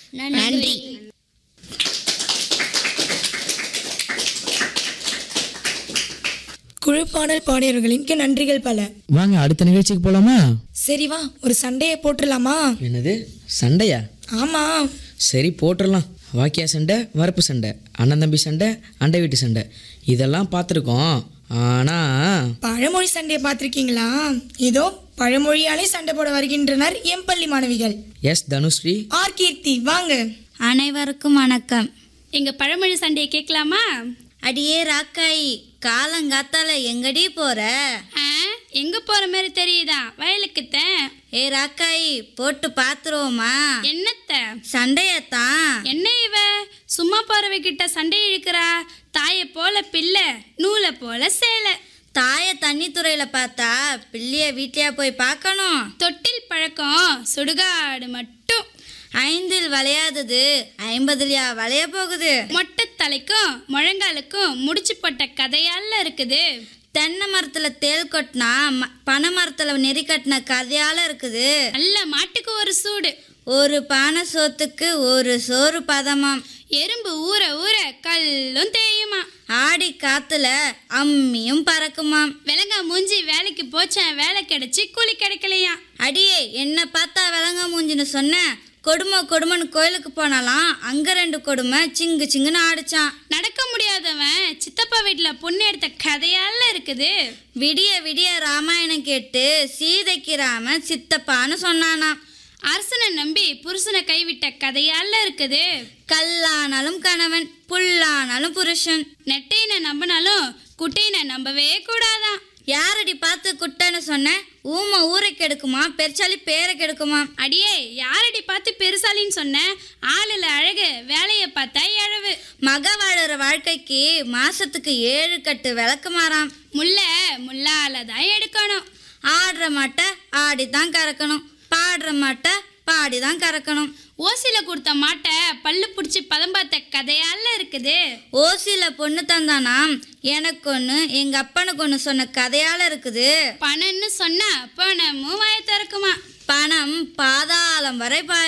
நன்றி குழு பாடல் பாடியவர்களுக்கு நன்றிகள் பல வாங்க அடுத்த நிகழ்ச்சிக்கு போலாமா சரி வா ஒரு சண்டையை போட்டுடலாமா என்னது சண்டையா ஆமா சரி போட்டுடலாம் வாக்கியா சண்டை வரப்பு சண்டை அண்ணன் தம்பி சண்டை அண்டை வீட்டு சண்டை இதெல்லாம் பார்த்துருக்கோம் ஆனால் பழமொழி சண்டையை பார்த்துருக்கீங்களா இதோ பழமொழியாலே சண்டை போட வருகின்றனர் எம் பள்ளி மாணவிகள் எஸ் தனுஸ்ரீ ஆர் கீர்த்தி வாங்க அனைவருக்கும் வணக்கம் எங்க பழமொழி சண்டையை கேட்கலாமா அடியே ராக்காயி காலங்காத்தால எங்கடி போற ஆ, எங்க போற மாதிரி தெரியுதா வயலுக்குத்தான் ஏ ராக்காயி போட்டு பாத்துருவோமா என்னத்த சண்டையத்தான் என்ன இவ சும்மா போறவ கிட்ட சண்டை இழுக்கிறா தாயை போல பிள்ளை நூலை போல சேலை தாய தண்ணி துறையில பார்த்தா பிள்ளைய வீட்லயா போய் பார்க்கணும் தொட்டில் பழக்கம் சுடுகாடு மட்டும் ஐந்தில் வளையாதது ஐம்பதுலயா வளைய போகுது மொட்டை தலைக்கும் முழங்காலுக்கும் முடிச்சு போட்ட கதையால இருக்குது தென்னை மரத்துல தேள் கொட்டினா ம- பனை மரத்துல நெறி கட்டின கதையால இருக்குது நல்ல மாட்டுக்கு ஒரு சூடு ஒரு பானை சோத்துக்கு ஒரு சோறு பதமாம் எறும்பு ஊற ஊற கல்லும் தேயுமா ஆடி காத்துல அம்மியும் பறக்குமாம் விலங்கா மூஞ்சி வேலைக்கு போச்சேன் வேலை கிடைச்சி கூலி கிடைக்கலையா அடியே என்ன பார்த்தா விலங்க மூஞ்சின்னு சொன்ன கொடுமை கொடுமைன்னு கோயிலுக்கு போனாலாம் அங்க ரெண்டு கொடுமை சிங்கு சிங்குன்னு ஆடிச்சான் நடக்க முடியாதவன் சித்தப்பா வீட்டுல பொண்ணு எடுத்த கதையால இருக்குது விடிய விடிய ராமாயணம் கேட்டு சீதைக்கு ராமன் சித்தப்பான்னு சொன்னானாம் அரசனை நம்பி புருஷனை கைவிட்ட கதையால இருக்குது கல்லானாலும் கணவன் புல்லானாலும் புருஷன் நெட்டையினை நம்பினாலும் குட்டையினை நம்பவே கூடாதான் யாரடி பார்த்து குட்டன்னு சொன்ன ஊமை ஊரை கெடுக்குமா பெருச்சாலி பேரை கெடுக்குமா அடியே யாரடி பார்த்து பெருசாலின்னு சொன்ன ஆளுல அழகு வேலையை பார்த்தா எழவு மக வாழுற வாழ்க்கைக்கு மாசத்துக்கு ஏழு கட்டு விளக்கு மாறாம் முல்ல முள்ளால தான் எடுக்கணும் ஆடுற மாட்டை ஆடிதான் கறக்கணும் பாடுற மாட்டை பாடிதான் கறக்கணும் ஓசில கொடுத்த மாட்டை பல்லு பிடிச்சி பதம் பார்த்த கதையால இருக்குது ஓசியில பொண்ணு தந்தானாம் எனக்கு ஒன்று எங்க அப்பனுக்கு ஒன்று சொன்ன கதையால இருக்குது பணம்னு சொன்னா பணமும் வாய திறக்குமா பணம் பாதாளம் வரை பாயும்